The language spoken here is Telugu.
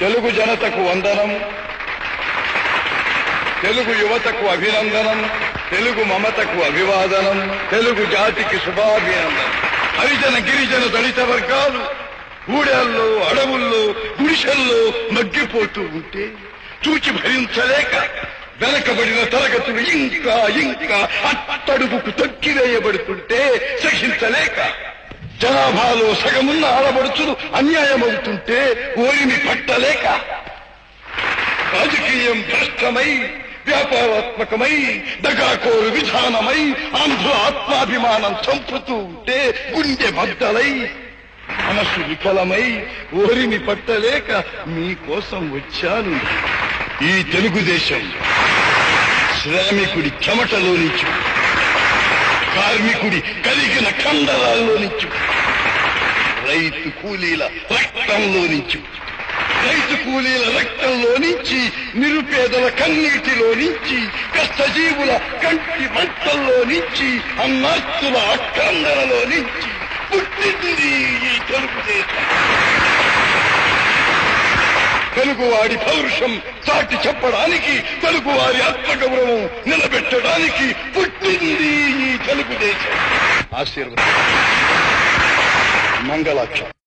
తెలుగు జనతకు వందనం తెలుగు యువతకు అభినందనం తెలుగు మమతకు అభివాదనం తెలుగు జాతికి శుభాభినందనం హరిజన గిరిజన దళిత వర్గాలు ఊడేల్లో అడవుల్లో గుడిసెల్లో మగ్గిపోతూ ఉంటే చూచి భరించలేక వెనకబడిన తరగతులు ఇంకా ఇంకా అట్టడుగుకు తొక్కివేయబడుతుంటే సహించలేక జనాభాలో సగమున్న ఆడబడుచులు అన్యాయమవుతుంటే ఓరిమి పట్టలేక రాజకీయం భ్రష్టమై వ్యాపారాత్మకమై దగాకోరు విధానమై ఆంధ్ర ఆత్మాభిమానం చంపుతూ ఉంటే గుండె బద్దలై మనసు విఫలమై ఓరిమి పట్టలేక మీకోసం వచ్చాను ఈ తెలుగుదేశం శ్రామికుడి చెమటలో నుంచి కార్మికుడి కలిగిన కండరాల్లో నుంచి రైతు కూలీల రక్తంలో నుంచి రైతు కూలీల రక్తంలో నుంచి నిరుపేదల కన్నీటిలో నుంచి కష్టజీవుల కంటి మంటల్లో నుంచి అన్నాస్తుల అక్కందరలో నుంచి పుట్టింది ఈ తెలుగుదేశం తెలుగువాడి పౌరుషం చాటి చెప్పడానికి తెలుగువారి ఆత్మగౌరవం నిలబెట్టడానికి పుట్టింది ఈ తెలుగుదేశం ఆశీర్వాదం మంగళాక్షం